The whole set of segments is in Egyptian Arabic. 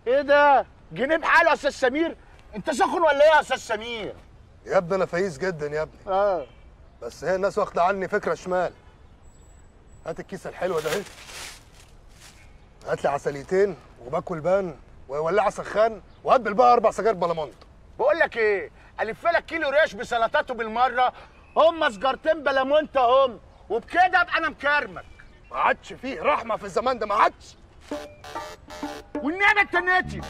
ايه ده جنيه بحاله يا استاذ سمير انت سخن ولا ايه يا استاذ سمير يا ابني انا فايز جدا يا ابني اه بس هي الناس واخده عني فكره شمال هات الكيسه الحلوه ده اهي هات لي عسليتين وباكل بان وولعه سخان وهات بالبقى اربع سجاير بلمونت بقول لك ايه الف لك كيلو ريش بسلطاته بالمره هم سجارتين بلامونت هم وبكده ابقى انا مكرمك ما عادش فيه رحمه في الزمان ده ما عادش والنعمه التناتي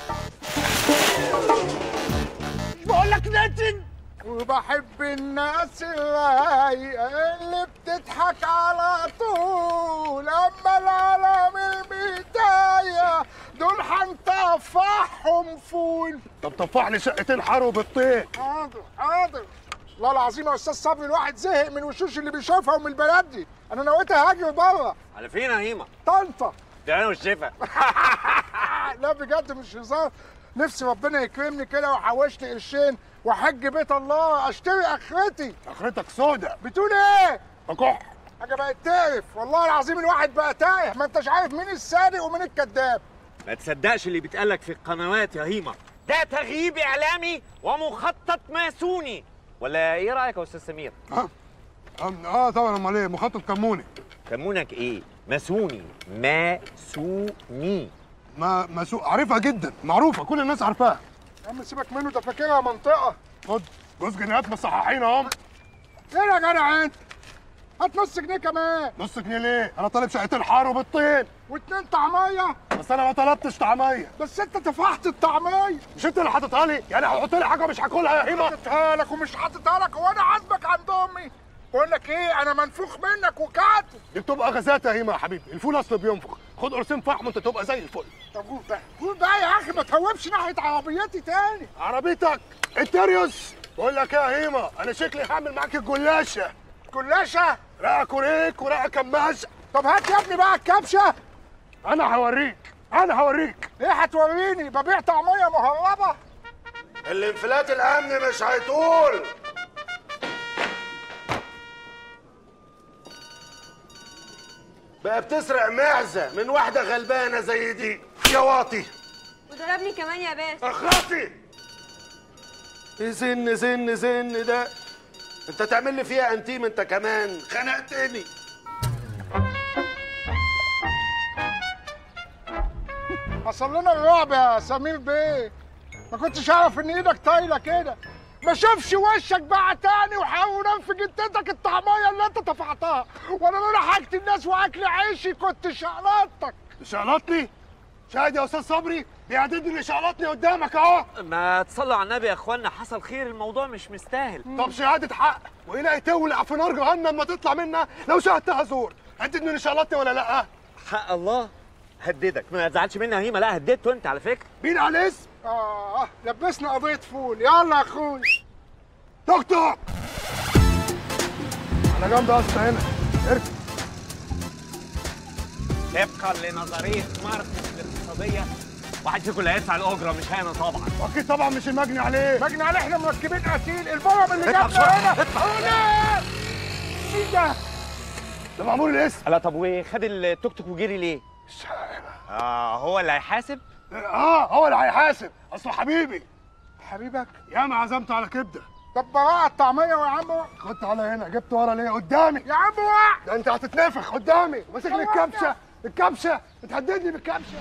مش بقول لك ناتن وبحب الناس الرايقة اللي بتضحك على طول أما العالم البداية دول هنطفحهم فول طب طفح لي شقتين حرو بالطين حاضر حاضر والله العظيم يا أستاذ صبري الواحد زهق من الوشوش اللي بيشوفها ومن البلد دي أنا نويت هاجي بره على فين يا هيما؟ طنطا ده انا والشفا لا بجد مش هزار نفسي ربنا يكرمني كده وحوشت قرشين وحج بيت الله اشتري اخرتي اخرتك سودة بتقول ايه؟ بكح حاجه بقت تقرف والله العظيم الواحد بقى تايه ما انتش عارف مين الصادق ومين الكذاب ما تصدقش اللي بيتقالك في القنوات يا هيما ده تغييب اعلامي ومخطط ماسوني ولا ايه رايك يا استاذ سمير اه اه طبعا امال ايه مخطط كموني كمونك ايه ماسوني ماسوني ما مسوق عارفها جدا معروفه كل الناس عارفاها يا عم سيبك منه ده فاكرها منطقه خد جوز جنيهات مصححين اهم ايه يا جدع انت؟ هات نص جنيه كمان نص جنيه ليه انا طالب شقتين حرو بالطين واتنين طعميه بس انا ما طلبتش طعميه بس انت طفحت الطعميه مش انت اللي حاططها لي يعني هتحط لي حاجه مش هاكلها يا هيما حاططها لك ومش حاططها لك هو انا عازبك عند امي بقول لك ايه انا منفوخ منك وكعت دي بتبقى غازات يا هيما يا حبيبي الفول اصله بينفخ خد قرصين فحم وانت تبقى زي الفل طب قول بقى قول بقى يا اخي ما تهوبش ناحيه عربيتي تاني عربيتك التريوس بقول لك ايه يا هيما انا شكلي هعمل معاك الجلاشه كلاشة رقه كوريك ورقه كماشه طب هات يا ابني بقى الكبشه انا هوريك انا هوريك ايه هتوريني ببيع طعميه مهربه الانفلات الامن مش هيطول بقى بتسرق معزه من واحده غلبانه زي دي يا واطي وضربني كمان يا باشا اخرتي ايه زن زن زن ده انت تعمل لي فيها انتيم انت كمان خنقتني حصل لنا الرعب يا سمير بيه ما كنتش اعرف ان ايدك طايله كده ما شوفش وشك بقى تاني وحاول انفي جدتك الطعميه اللي انت طفحتها وانا لولا حاجه الناس واكل عيشي كنت شقلطتك شقلطني شاهد يا استاذ صبري بيعددني اللي شقلطني قدامك اهو ما تصلوا على النبي يا اخوانا حصل خير الموضوع مش مستاهل طب شهاده حق وهنا تولع في نار جهنم ما تطلع منها لو شاهدتها زور هددني اللي شقلطني ولا لا حق الله هددك ما تزعلش مني يا هيما لا هددته انت على فكره مين على الاسم اه لبسنا قضيه فول يلا يا اخوي توك توك على جنب يا اسطى هنا اركب طبقا لنظريه ماركس الاقتصاديه واحد فيكم اللي هيدفع الاجره مش انا طبعا واكيد طبعا مش المجني عليه مجني عليه احنا مركبين قتيل البرم اللي اطلع جابنا بسرعة، هنا اطلع. هنا مين ده؟ ده معمول الاسم لا طب وخد التوك توك وجري ليه؟ اه هو اللي هيحاسب؟ اه هو اللي هيحاسب اصله حبيبي حبيبك يا ما عزمته على كبده طب براءة الطعمية يا عم خد تعالى هنا جبت ورا ليه قدامي يا عم وقع ده انت هتتنفخ قدامي وماسك لي الكبشه الكبشه بتهددني بالكبشه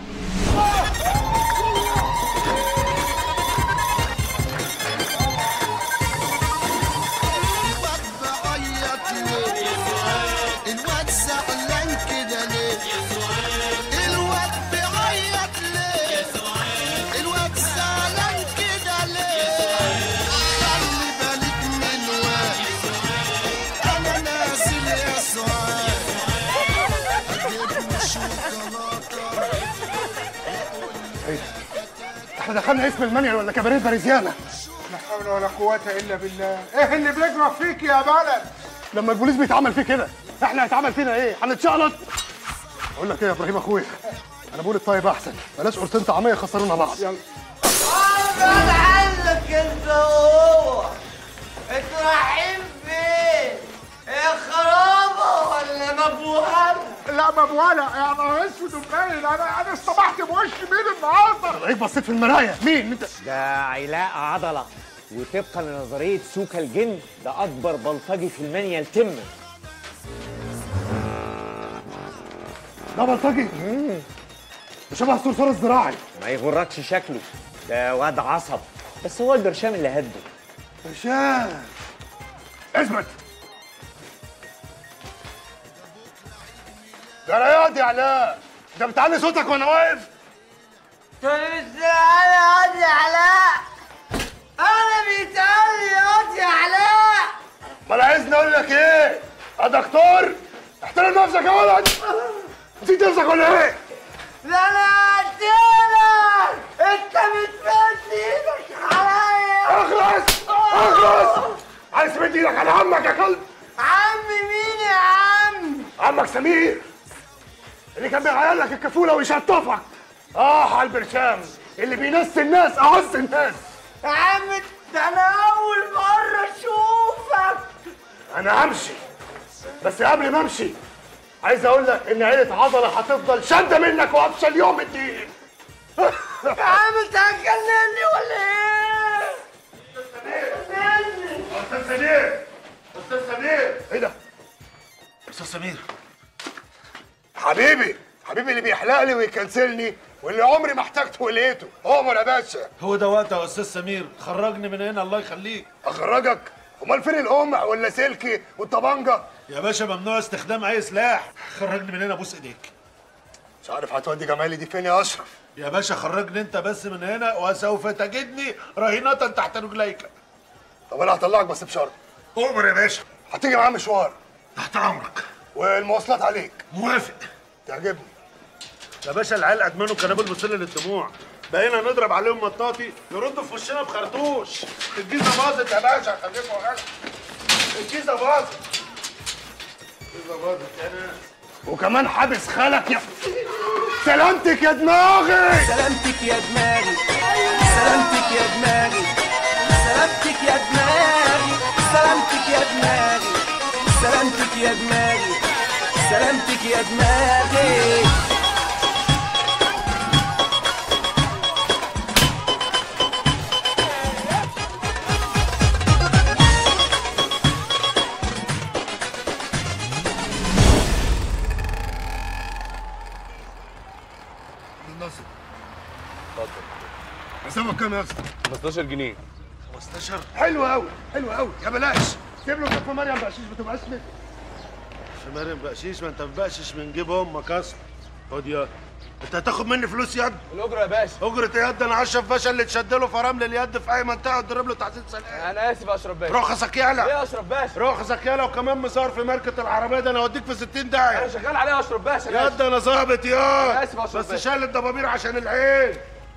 الواد زعلان كده ليه الواد بيعيط ليه الواد زعلان كده ليه خلي بالك من الواد انا نازل يا سعاد اجيب له شوكولاته احنا دخلنا اسم المانيال ولا كباريه باريزيانا لا حول ولا قوة إلا بالله إيه اللي بيجرى فيك يا بلد لما البوليس بيتعمل فيه كده احنا هيتعمل فينا ايه هنتشقلط اقول لك ايه يا ابراهيم اخويا انا بقول الطيب احسن بلاش قرصين طعميه يخسرونا بعض يلا انا عنك انت وهو انتوا رايحين فين؟ يا خرابه ولا مبوهبه؟ لا مبولة يا نهار اسود ومنيل انا انا اصطبحت بوش مين النهارده عليك بصيت في المرايه مين انت ده علاء عضلة وطبقا لنظرية سوكا الجن ده أكبر بلطجي في المنيا التم ده بلطجي ده شبه الصرصور الزراعي ما يغركش شكله ده واد عصب بس هو البرشام اللي هده هشام اثبت ده رياض يا علاء انت بتعلي صوتك وانا واقف طب ازاي يا علاء انا بيتقال لي يا علاء ما انا عايزني اقول لك ايه يا دكتور احترم نفسك يا ولد نسيت نفسك ولا ايه ده انا قلتلك انت بتمد ايدك عليا اخلص اخلص عايز تمد ايدك على عمك يا كلب عم مين يا عم عمك سمير اللي كان بيغير لك الكفوله ويشطفك اه على البرشام اللي بينسي الناس اعز الناس يا عم ده انا اول مره اشوفك انا همشي بس قبل ما امشي عايز اقول لك ان عيله عضله هتفضل شاده منك وافشل يوم الدين يا عم انت هتكلمني ولا ايه؟ استاذ سمير استاذ سمير ايه ده استاذ سمير حبيبي حبيبي اللي بيحلق لي ويكنسلني واللي عمري ما احتجته ولقيته عمر يا باشا هو ده وقتها يا استاذ سمير خرجني من هنا الله يخليك اخرجك امال فين القمع ولا سلكي والطبنجه يا باشا ممنوع استخدام اي سلاح خرجني من هنا بوس ايديك مش عارف هتودي جمالي دي فين يا اشرف يا باشا خرجني انت بس من هنا وسوف تجدني رهينة تحت رجليك طب انا هطلعك بس بشرط امر يا باشا هتيجي معاه مشوار تحت امرك والمواصلات عليك موافق تعجبني يا باشا العيال ادمنوا كنابل مسل للدموع بقينا نضرب عليهم مطاطي يردوا في وشنا بخرطوش الجيزه باظت يا باشا خليكم غلط الجيزه باظت الجيزه باظت يا ناس وكمان حابس خالك يا سلامتك يا دماغي سلامتك يا دماغي سلامتك يا دماغي سلامتك يا دماغي سلامتك يا دماغي سلامتك يا دماغي سلامتك يا دماغي النصر حسابك كام يا اسطى 15 جنيه 15 حلو قوي حلو قوي يا بلاش سيب له كف مريم بقشيش بتبقى اسمك في مريم بقشيش ما انت بقشش من جيب امك اصلا خد يا انت هتاخد مني فلوس يد الاجره يا باشا اجرة يد انا اشرف باشا اللي تشد له فرامل اليد في اي منطقه وتضرب له تحديد سلام انا اسف يا اشرف باشا رخصك يالا ليه يا اشرف باشا رخصك يالا وكمان مسار في ماركه العربيه ده انا اوديك في 60 داعي انا شغال عليه يا اشرف باشا أنا يد انا ظابط يا أنا آسف يا أشرف بس باشا. شايل الضبابير عشان العين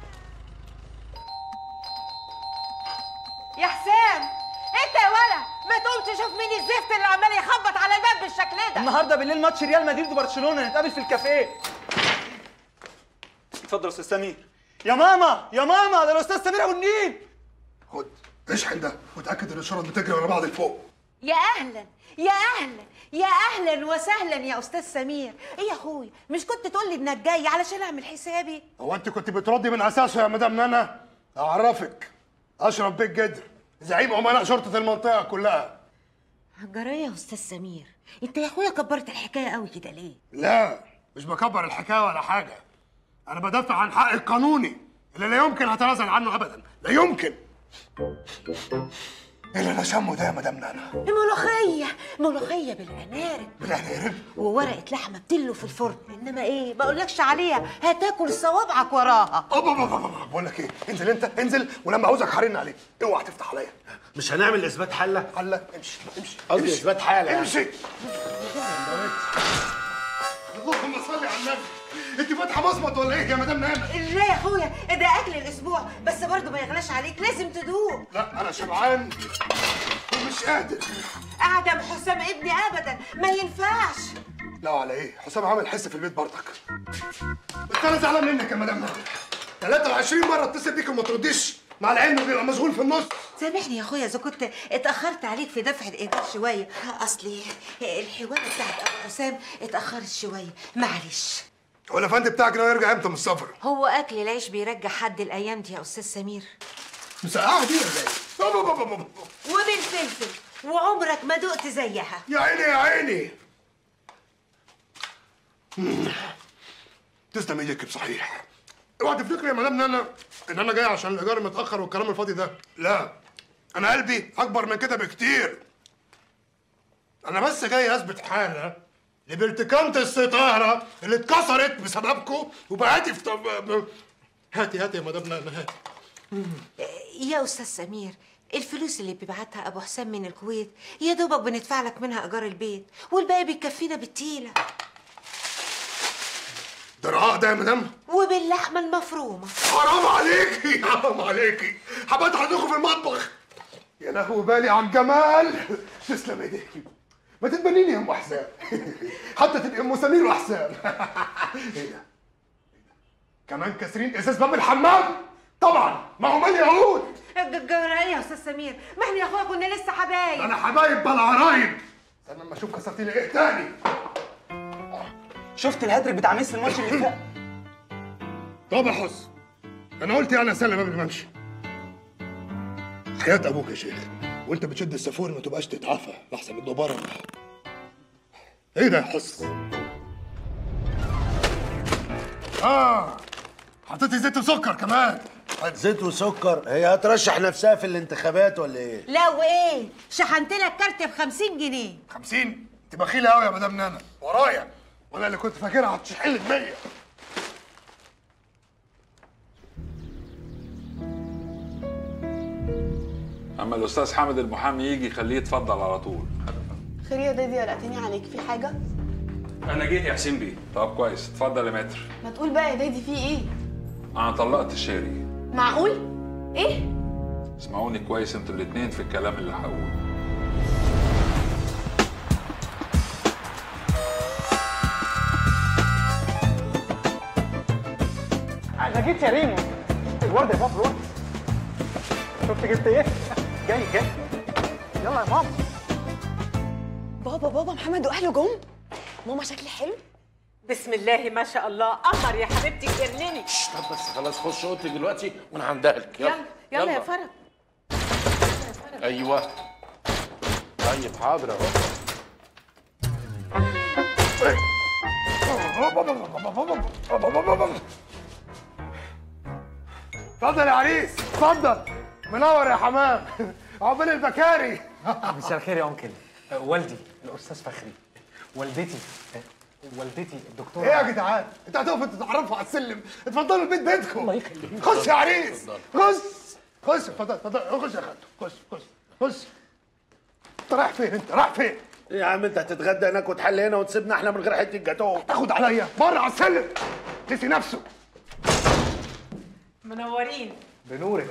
يا حسام انت يا ولا ما تقوم تشوف مين الزفت اللي عمال يخبط على الباب بالشكل ده النهارده بالليل ماتش ريال مدريد وبرشلونه نتقابل في الكافيه اتفضل يا استاذ سمير يا ماما يا ماما ده الاستاذ سمير ابو النيل خد اشحن ده وتاكد ان الشرط بتجري ورا بعض لفوق يا اهلا يا اهلا يا اهلا وسهلا يا استاذ سمير ايه يا اخويا مش كنت تقول لي انك جاي علشان اعمل حسابي هو انت كنت بتردي من اساسه يا مدام نانا اعرفك اشرف بيك جدر زعيم امناء شرطه المنطقه كلها جرايه يا استاذ سمير انت يا اخويا كبرت الحكايه قوي كده ليه لا مش بكبر الحكايه ولا حاجه انا بدافع عن حق القانوني اللي لا يمكن هتنازل عنه ابدا لا يمكن ايه اللي انا شمه ده يا مدام نانا ملوخيه ملوخيه بالعنارب بالعنارب وورقه لحمه بتلو في الفرن انما ايه ما اقولكش عليها هتاكل صوابعك وراها أوبا أوبا أوبا أوبا. بقول لك ايه انزل انت انزل ولما عاوزك هرن عليك اوعى تفتح عليا مش هنعمل اثبات حله حلة امشي امشي قصدي امشي. اثبات حاله يعني. امشي اللهم صل على النبي انت فاتحه مصمت ولا ايه يا مدام نانا لا يا اخويا ده اكل الاسبوع بس برضه ما يغلاش عليك لازم تدوق لا انا شبعان ومش قادر اعدم حسام ابني ابدا ما ينفعش لا على ايه حسام عامل حس في البيت برضك بس انا زعلان منك يا مدام نانا 23 مره اتصل بيك وما ترديش مع العلم بيبقى مشغول في النص سامحني يا اخويا اذا كنت اتاخرت عليك في دفع الايجار شويه اصلي الحوار بتاعت ابو حسام اتاخرت شويه معلش هو الافندي بتاعك ناوي يرجع امتى من السفر؟ هو اكل العيش بيرجع حد الايام دي يا استاذ سمير مسقعه دي ولا ايه؟ بابا بابا بابا. وبالفلفل وعمرك ما دقت زيها يا عيني يا عيني مم. تسلم ايدك بصحيح اوعى تفتكري يا مدام ان انا ان انا جاي عشان الايجار متاخر والكلام الفاضي ده لا انا قلبي اكبر من كده بكتير انا بس جاي اثبت حاله لبرتكانة الستاره اللي اتكسرت بسببكم وبقيتي في طب... هاتي هاتي يا مدام نانا هاتي يا استاذ سمير الفلوس اللي بيبعتها ابو حسام من الكويت يا دوبك بندفع لك منها ايجار البيت والباقي بيكفينا بالتيله ده رقاق ده يا مدام وباللحمه المفرومه حرام عليكي حرام عليكي حبات عندكم في المطبخ يا لهو بالي عن جمال تسلم ايديكي ما تتبنيني يا ام حسام حتى تبقي ام سمير وحسام ايه ده كمان كاسرين ازاز باب الحمام طبعا ما هو مال يهود الجرايه يا استاذ سمير ما احنا يا اخويا كنا لسه حبايب انا حبايب بلا عرايب استنى اما اشوف كسرتي لي ايه تاني شفت الهاتريك بتاع ميسي الماتش اللي فات طب يا حس انا قلت يعني اسلم قبل ما امشي حياة ابوك يا شيخ وانت بتشد السافور ما تبقاش تتعافى لحسن الدبارة ايه ده يا حس اه حطيتي زيت وسكر كمان زيت وسكر هي هترشح نفسها في الانتخابات ولا ايه؟ لا وايه شحنت لك كارت ب 50 جنيه 50 انت بخيلة قوي يا مدام نانا ورايا وانا اللي كنت فاكرها هتشحن لي 100 اما الاستاذ حامد المحامي يجي خليه يتفضل على طول خير يا دادي قلقتني عليك في حاجة؟ انا جيت يا حسين بيه طب كويس اتفضل يا متر ما تقول بقى يا دادي في ايه؟ انا طلقت الشاري معقول؟ ايه؟ اسمعوني كويس انتوا الاتنين في الكلام اللي هقوله انا جيت يا ريمو الورد يا بابا الورد شفت جبت ايه؟ جاي جاي يلا يا ماما بابا بابا محمد واهله جم ماما شكلي حلو بسم الله ما شاء الله قمر يا حبيبتي جنني طب بس خلاص خش اوضتي دلوقتي وانا هندهلك يلا يلا يلا يا فرج ايوه طيب حاضر اهو اتفضل يا عريس اتفضل منور يا حمام عقبال البكاري مساء الخير يا انكل آه، والدي الاستاذ فخري والدتي آه، والدتي الدكتوره ايه يا جدعان انت هتقفوا تتعرفوا على السلم اتفضلوا البيت بيتكم الله يخليك خش يا عريس خش خش اتفضل اتفضل خش يا خالد خش خش خش انت رايح فين انت رايح فين ايه يا عم انت هتتغدى هناك وتحل هنا وتسيبنا احنا من غير حته جاتوه تاخد عليا بره على السلم نسي نفسه منورين بنورك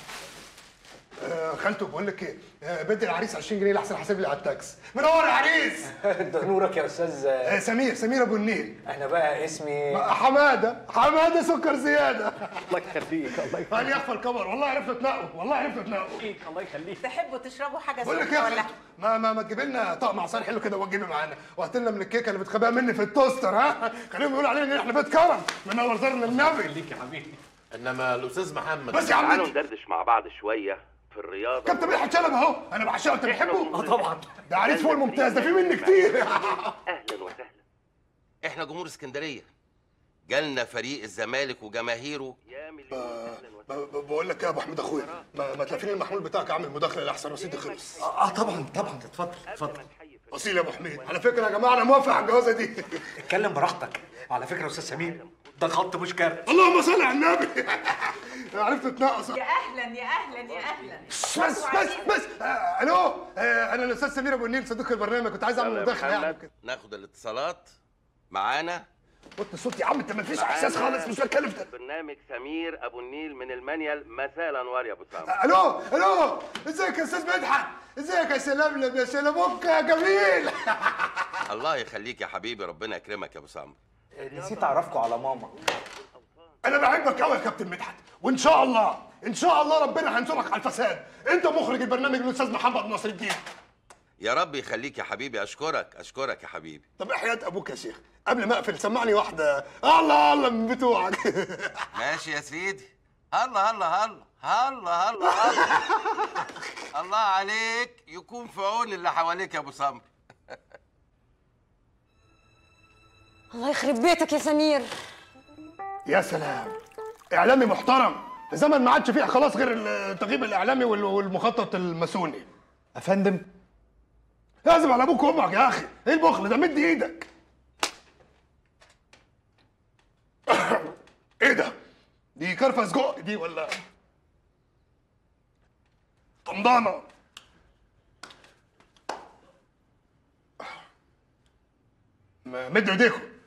آه خالته بقول لك ايه آه بدي العريس 20 جنيه لحسن حاسب لي على التاكس منور يا عريس ده نورك يا استاذ آه سمير سمير ابو النيل انا بقى اسمي حماده حماده سكر زياده الله يخليك الله يخليك قال يخفى الكبر والله عرفنا تنقوا والله عرفنا تنقوا الله يخليك تحبوا تشربوا حاجه بقول لك سخنه ايه ولا يا خالته ما ما ما تجيب لنا طقم عصير حلو كده وتجيبي معانا وهات لنا من الكيكه اللي بتخبيها مني في التوستر ها خليهم يقولوا علينا ان احنا بيت كرم منور زرنا النبي خليك يا حبيبي انما الاستاذ محمد بس يا عم تعالوا انت- ندردش مع بعض شويه في الرياضه كابتن مدحت شلبي اهو انا بعشقه انت بتحبه؟ اه طبعا ده عريس فوق الممتاز ده في مني كتير اهلا وسهلا احنا جمهور اسكندريه جالنا فريق الزمالك وجماهيره ب- ب- بقول لك ايه يا ابو حميد اخويا ما, ما تلفيني المحمول بتاعك عامل مداخله لاحسن رصيدي خلص اه طبعا طبعا اتفضل اتفضل اصيل يا ابو حميد على فكره يا جماعه انا موافق على الجوازه دي اتكلم براحتك على فكره يا استاذ سمير ده خط مش كارت اللهم صل على النبي عرفت تتنقص يا اهلا يا اهلا يا اهلا بس بس بس آه الو آه انا الاستاذ سمير ابو النيل صديق البرنامج كنت عايز اعمل يلا يا مداخله يعني محمد، كده ناخد الاتصالات معانا وطي الصوت يا عم انت ما فيش احساس خالص مش بتكلم ده برنامج سمير ابو النيل من المنيل مساء الانوار يا ابو سامر آه، الو الو ازيك يا استاذ مدحت ازيك يا سلملم يا سلموك يا جميل الله يخليك يا حبيبي ربنا يكرمك يا ابو سامر نسيت اعرفكم على ماما انا بحبك قوي يا كابتن مدحت وان شاء الله ان شاء الله ربنا هينصرك على الفساد انت مخرج البرنامج الاستاذ محمد ناصر الدين يا رب يخليك يا حبيبي اشكرك اشكرك يا حبيبي طب حياة ابوك يا شيخ قبل ما اقفل سمعني واحده الله الله من بتوعك ماشي يا سيدي الله الله الله الله الله الله الله عليك يكون في عون اللي حواليك يا ابو سمر الله يخرب بيتك يا سمير يا سلام اعلامي محترم في زمن ما عادش فيه خلاص غير التغييب الاعلامي وال- والمخطط الماسوني افندم لازم على ابوك وامك يا اخي ايه البخل ده مد ايدك ايه ده دي كرفه سجق دي ولا طمضانه م- مد ايديكم